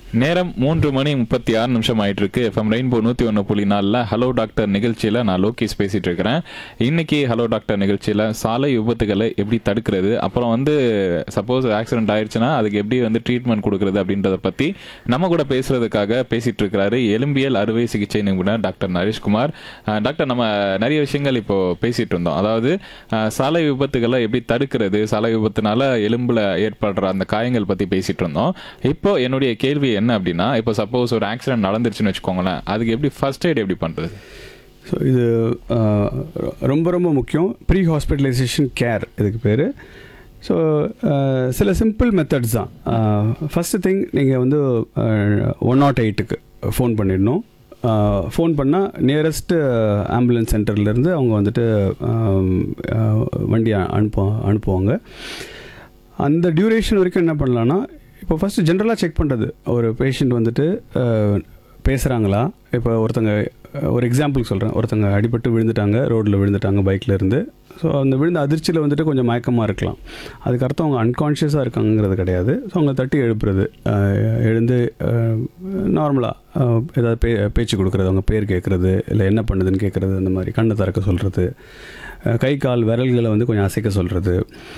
நேரம் மூன்று மணி முப்பத்தி ஆறு நிமிஷம் ஆயிட்டு இருக்கு எஃப்எம் ரெயின்போ நூற்றி ஒன்று புள்ளி நாலில் ஹலோ டாக்டர் நிகழ்ச்சியில் நான் லோகேஷ் பேசிட்டு இருக்கிறேன் இன்னைக்கு ஹலோ டாக்டர் நிகழ்ச்சியில் சாலை விபத்துகளை எப்படி தடுக்கிறது அப்புறம் வந்து சப்போஸ் ஆக்சிடென்ட் ஆயிடுச்சுன்னா அதுக்கு எப்படி வந்து ட்ரீட்மெண்ட் கொடுக்கறது அப்படின்றத பற்றி நம்ம கூட பேசுறதுக்காக பேசிட்டு இருக்கிறாரு எலும்பியல் அறுவை சிகிச்சை நிபுணர் டாக்டர் நரேஷ்குமார் அஹ் டாக்டர் நம்ம நிறைய விஷயங்கள் இப்போ பேசிட்டு இருந்தோம் அதாவது அஹ், சாலை விபத்துகளை எப்படி தடுக்கிறது சாலை விபத்துனால எலும்புல ஏற்படுற அந்த காயங்கள் பத்தி பேசிட்டு இருந்தோம் இப்போ என்னுடைய கேள்வி என்ன அப்படின்னா இப்போ சப்போஸ் ஒரு ஆக்சிடென்ட் நடந்துருச்சுன்னு வச்சுக்கோங்களேன் அதுக்கு எப்படி ஃபர்ஸ்ட் எய்ட் எப்படி பண்றது ஸோ இது ஆஹ், ரொம்ப ரொம்ப முக்கியம் ப்ரீ ஹாஸ்பிட்டலைசேஷன் கேர் இதுக்கு பேர் ஸோ சில சிம்பிள் மெத்தட்ஸ் தான் ஃபஸ்ட்டு திங் நீங்கள் வந்து ஒன் நாட் எயிட்டுக்கு ஃபோன் பண்ணிடணும் ஃபோன் பண்ணால் நியரஸ்ட்டு ஆம்புலன்ஸ் சென்டர்லேருந்து அவங்க வந்துட்டு ஆம், ஆஹ், வண்டி அனுப்பு அனுப்புவாங்க அந்த டியூரேஷன் வரைக்கும் என்ன பண்ணலான்னா இப்போ ஃபஸ்ட்டு ஜென்ரலாக செக் பண்ணுறது ஒரு பேஷண்ட் வந்துட்டு பேசுகிறாங்களா இப்போ ஒருத்தங்க அஹ், ஒரு எக்ஸாம்பிள் சொல்கிறேன் ஒருத்தங்க அடிபட்டு விழுந்துட்டாங்க ரோட்டில் விழுந்துட்டாங்க பைக்கில் இருந்து ஸோ அந்த விழுந்த அதிர்ச்சியில் வந்துட்டு கொஞ்சம் மயக்கமாக இருக்கலாம் அதுக்கு அர்த்தம் அவங்க அன்கான்ஷியஸாக இருக்காங்கிறது கிடையாது ஸோ அவங்க தட்டி எழுப்புறது அஹ், எழுந்து நார்மலாக ஏதாவது பே பேச்சு கொடுக்குறது அவங்க பேர் கேட்குறது இல்லை என்ன பண்ணுதுன்னு கேட்குறது அந்த மாதிரி கண்ணை திறக்க சொல்கிறது கை கால் விரல்களை வந்து கொஞ்சம் அசைக்க சொல்கிறது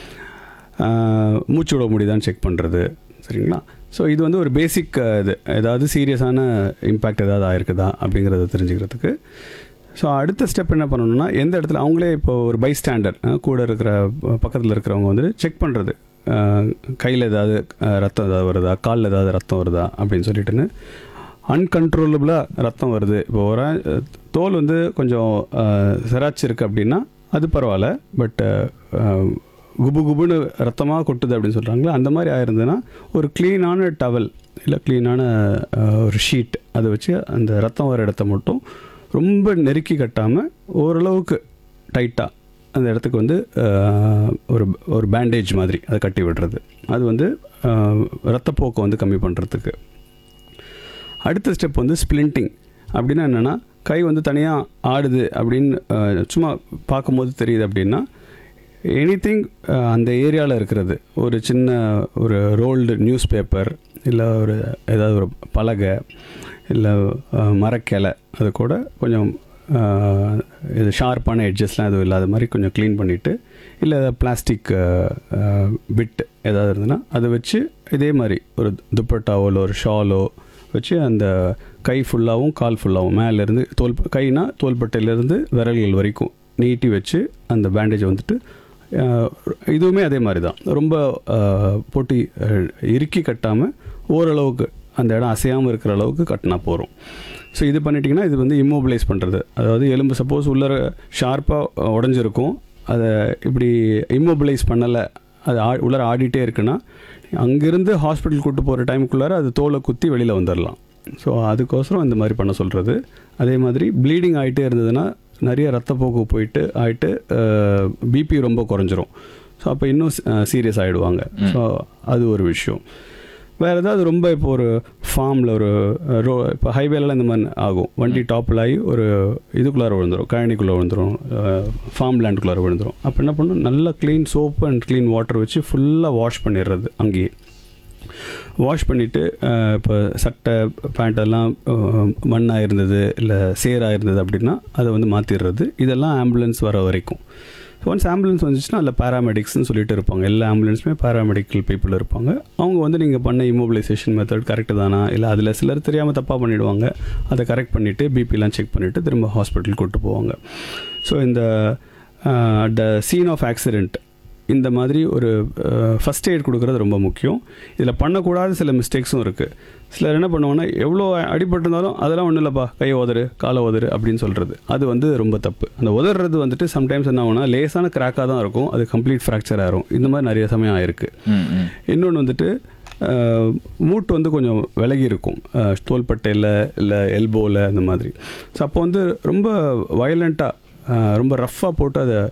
ஆஹ் மூச்சு விட முடியுதான்னு செக் பண்ணுறது சரிங்களா ஸோ இது வந்து ஒரு பேசிக் இது ஏதாவது சீரியஸான இம்பேக்ட் ஏதாவது ஆயிருக்குதா அப்படிங்கிறத தெரிஞ்சுக்கிறதுக்கு ஸோ அடுத்த ஸ்டெப் என்ன பண்ணணும்னா எந்த இடத்துல அவங்களே இப்போ ஒரு பை ஸ்டாண்டர் கூட இருக்கிற பக்கத்தில் இருக்கிறவங்க வந்து செக் பண்ணுறது கையில் ஏதாவது அஹ், ரத்தம் ஏதாவது வருதா காலில் ஏதாவது ரத்தம் வருதா அப்படின்னு சொல்லிட்டுன்னு அன்கண்ட்ரோலபிளாக ரத்தம் வருது இப்போ ஒரு அஹ், தோல் வந்து கொஞ்சம் சிராச்சு இருக்குது அப்படின்னா அது பரவாயில்ல பட் குபு குபுன்னு ரத்தமாக கொட்டுது அப்படின்னு சொல்கிறாங்களே அந்த மாதிரி ஆயிருந்ததுன்னா ஒரு க்ளீனான டவல் இல்லை க்ளீனான ஒரு ஷீட் அதை வச்சு அந்த ரத்தம் வர இடத்த மட்டும் ரொம்ப நெருக்கி கட்டாமல் ஓரளவுக்கு டைட்டாக அந்த இடத்துக்கு வந்து அஹ், ஒரு ஒரு பேண்டேஜ் மாதிரி அதை கட்டி விடுறது அது வந்து அஹ், ரத்தப்போக்கை வந்து கம்மி பண்ணுறதுக்கு அடுத்த ஸ்டெப் வந்து ஸ்ப்ளிண்டிங் அப்படின்னா என்னென்னா கை வந்து தனியாக ஆடுது அப்படின்னு அஹ், சும்மா பார்க்கும்போது தெரியுது அப்படின்னா எனி திங் அந்த ஏரியாவில் இருக்கிறது ஒரு சின்ன ஒரு ரோல்டு நியூஸ் பேப்பர் இல்லை ஒரு ஏதாவது ஒரு பலகை இல்லை அஹ், மரக்கிளை அது கூட கொஞ்சம் அஹ், இது ஷார்ப்பான எட்ஜஸ்லாம் எதுவும் இல்லாத மாதிரி கொஞ்சம் க்ளீன் பண்ணிவிட்டு இல்லை ஏதாவது பிளாஸ்டிக் பிட் ஏதாவது இருந்ததுன்னா அதை வச்சு இதே மாதிரி ஒரு துப்பட்டாவோ இல்லை ஒரு ஷாலோ வச்சு அந்த கை ஃபுல்லாகவும் கால் ஃபுல்லாகவும் மேலேருந்து தோல் கைனா தோள்பட்டையிலேருந்து விரல்கள் வரைக்கும் நீட்டி வச்சு அந்த பேண்டேஜை வந்துட்டு அஹ், இதுவுமே அதே மாதிரி தான் ரொம்ப அஹ், போட்டு அஹ், இறுக்கி கட்டாமல் ஓரளவுக்கு அந்த இடம் அசையாமல் இருக்கிற அளவுக்கு கட்டினா போகிறோம் ஸோ இது பண்ணிட்டிங்கன்னா இது வந்து இம்மோபிளைஸ் பண்ணுறது அதாவது எலும்பு சப்போஸ் உள்ளர ஷார்ப்பாக உடஞ்சிருக்கும் அதை இப்படி இம்மோபிளைஸ் பண்ணலை அது ஆ உள்ளர ஆடிட்டே இருக்குன்னா அங்கேருந்து ஹாஸ்பிட்டல் கூட்டு போகிற டைமுக்குள்ளார அது தோலை குத்தி வெளியில் வந்துடலாம் ஸோ அதுக்கோசரம் இந்த மாதிரி பண்ண சொல்கிறது அதே மாதிரி ப்ளீடிங் ஆகிட்டே இருந்ததுன்னா நிறைய ரத்தப்போக்கு போயிட்டு ஆகிட்டு பிபி ரொம்ப குறைஞ்சிரும் ஸோ அப்போ இன்னும் சீரியஸ் ஆகிடுவாங்க ஸோ அது ஒரு விஷயம் வேறு ஏதாவது ரொம்ப இப்போ ஒரு ஃபார்மில் ஒரு அஹ், ரோ இப்போ ஹைவேலலாம் இந்த மாதிரி ஆகும் வண்டி டாப்பில் ஆகி ஒரு இதுக்குள்ளார விழுந்துரும் கழனிக்குள்ளே விழுந்துரும் ஃபார்ம் லேண்டுக்குள்ளார விழுந்துரும் அப்போ என்ன பண்ணணும் நல்லா clean soap and clean water வச்சு ஃபுல்லாக வாஷ் பண்ணிடுறது அங்கேயே வாஷ் பண்ணிவிட்டு இப்போ சட்டை பேண்ட் எல்லாம் மண்ணாக இருந்தது இல்லை சேராக இருந்தது அப்படின்னா அதை வந்து மாற்றிடுறது இதெல்லாம் ஆம்புலன்ஸ் வர வரைக்கும் ஒன்ஸ் ஆம்புலன்ஸ் வந்துச்சுன்னா அதில் பேராமெடிக்ஸ்னு சொல்லிட்டு இருப்பாங்க எல்லா ஆம்புலன்ஸுமே பேராமெடிக்கல் பீப்புள் இருப்பாங்க அவங்க வந்து நீங்கள் பண்ண இமோபிலைசேஷன் மெத்தட் கரெக்டு தானா இல்லை அதில் சிலர் தெரியாமல் தப்பாக பண்ணிவிடுவாங்க அதை கரெக்ட் பண்ணிவிட்டு பிபிலாம் செக் பண்ணிவிட்டு திரும்ப ஹாஸ்பிட்டல் கூட்டு போவாங்க ஸோ இந்த த சீன் ஆஃப் ஆக்சிடெண்ட் இந்த மாதிரி ஒரு ஃபஸ்ட் எய்ட் கொடுக்குறது ரொம்ப முக்கியம் இதில் பண்ணக்கூடாத சில மிஸ்டேக்ஸும் இருக்குது சிலர் என்ன பண்ணுவாங்கன்னா எவ்வளோ அடிபட்டிருந்தாலும் அதெல்லாம் ஒன்றும் இல்லைப்பா கையை உதறு காலை உதறு அப்படின்னு சொல்கிறது அது வந்து ரொம்ப தப்பு அந்த உதறது வந்துட்டு சம்டைம்ஸ் என்ன ஆகும்னா லேசான கிராக்காக தான் இருக்கும் அது கம்ப்ளீட் ஃப்ராக்சர் ஆயிரும் இந்த மாதிரி நிறைய சமயம் ஆயிருக்கு ம், ம். இன்னொன்று வந்துட்டு அஹ், மூட்டு வந்து கொஞ்சம் விலகி இருக்கும் அஹ், தோள்பட்டையில் இல்லை எல்போவில் அந்த மாதிரி ஸோ அப்போ வந்து ரொம்ப வயலண்ட்டாக ரொம்ப ரஃப்பாக போட்டு அதை